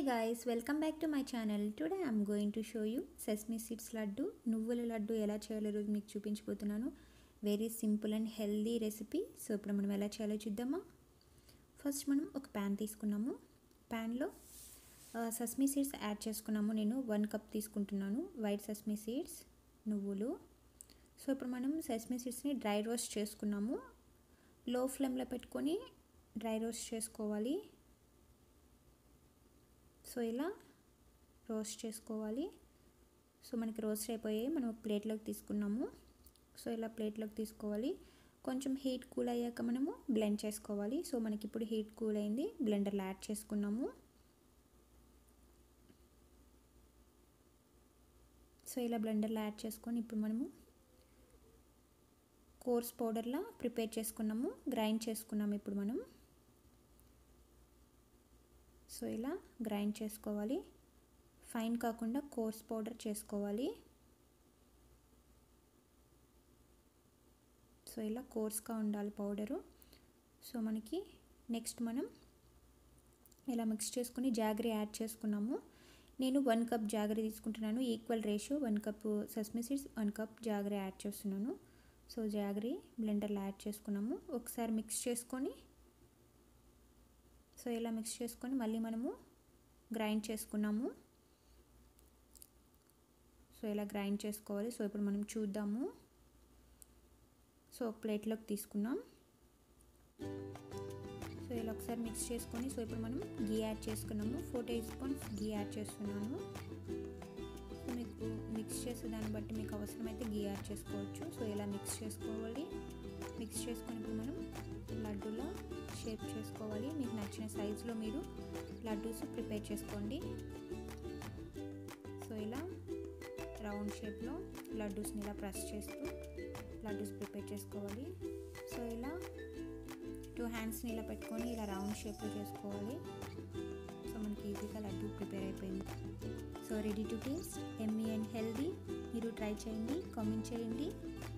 guys, welcome back to my channel. Today I'm going to show you sesame seeds laddu నువ్వుల లడ్డు ఎలా చేయాలో ఈరోజు మీకు చూపించబోతున్నాను very simple and healthy recipe so ఇప్పుడు మనం ఎలా చేయాలో చూద్దామా ఫస్ట్ మనం ఒక ప్యాన్ తీసుకున్నాము ప్యాన్లో సస్మీ సీడ్స్ యాడ్ చేసుకున్నాము నేను వన్ కప్ తీసుకుంటున్నాను వైట్ సస్మీ సీడ్స్ నువ్వులు సో ఇప్పుడు మనం సస్మీ సీడ్స్ని డ్రై రోస్ట్ చేసుకున్నాము లో ఫ్లేమ్లో పెట్టుకొని డ్రై రోస్ట్ చేసుకోవాలి సో ఇలా రోస్ట్ చేసుకోవాలి సో మనకి రోస్ట్ అయిపోయాయి మనం ఒక ప్లేట్లోకి తీసుకున్నాము సో ఇలా ప్లేట్లోకి తీసుకోవాలి కొంచెం హీట్ కూల్ అయ్యాక మనము బ్లెండ్ చేసుకోవాలి సో మనకి ఇప్పుడు హీట్ కూల్ అయింది బ్లెండర్లో యాడ్ చేసుకున్నాము సో ఇలా బ్లెండర్లో యాడ్ చేసుకొని ఇప్పుడు మనము కోర్స్ పౌడర్లా ప్రిపేర్ చేసుకున్నాము గ్రైండ్ చేసుకున్నాము ఇప్పుడు మనం సో ఇలా గ్రైండ్ చేసుకోవాలి ఫైన్ కాకుండా కోర్స్ పౌడర్ చేసుకోవాలి సో ఇలా కోర్స్గా ఉండాలి పౌడరు సో మనకి నెక్స్ట్ మనం ఇలా మిక్స్ చేసుకుని జాగరీ యాడ్ చేసుకున్నాము నేను వన్ కప్ జాగరీ తీసుకుంటున్నాను equal ratio one cup sesame seeds one cup jaggery add చేస్తున్నాను సో జాగరీ బ్లెండర్లో యాడ్ చేసుకున్నాము ఒకసారి మిక్స్ చేసుకొని సో ఇలా మిక్స్ చేసుకొని మళ్ళీ మనము గ్రైండ్ చేసుకున్నాము సో ఇలా గ్రైండ్ చేసుకోవాలి సో ఇప్పుడు మనం చూద్దాము సో ఒక ప్లేట్లోకి తీసుకున్నాం సో ఇలా ఒకసారి మిక్స్ చేసుకొని సో ఇప్పుడు మనం గీ యాడ్ చేసుకున్నాము four table spoons ghee add చేస్తున్నాను సో మీకు మిక్స్ చేసే దాన్ని బట్టి మీకు అవసరమైతే గీ యాడ్ చేసుకోవచ్చు సో ఇలా మిక్స్ చేసుకోవాలి మిక్స్ చేసుకొని ఇప్పుడు మనం లడ్డూలో షేప్ చేసుకోవాలి మీకు నచ్చిన సైజులో మీరు లడ్డూస్ ప్రిపేర్ చేసుకోండి సో ఇలా రౌండ్ షేప్లో లడ్డూస్ని ఇలా ప్రెస్ చేస్తూ లడ్డూస్ ప్రిపేర్ చేసుకోవాలి సో ఇలా టూ హ్యాండ్స్ని ఇలా పెట్టుకొని ఇలా రౌండ్ షేప్లో చేసుకోవాలి సో మనకి ఈజీగా లడ్డూ ప్రిపేర్ అయిపోయింది so ready to taste yummy and healthy మీరు ట్రై చేయండి కామెంట్ చేయండి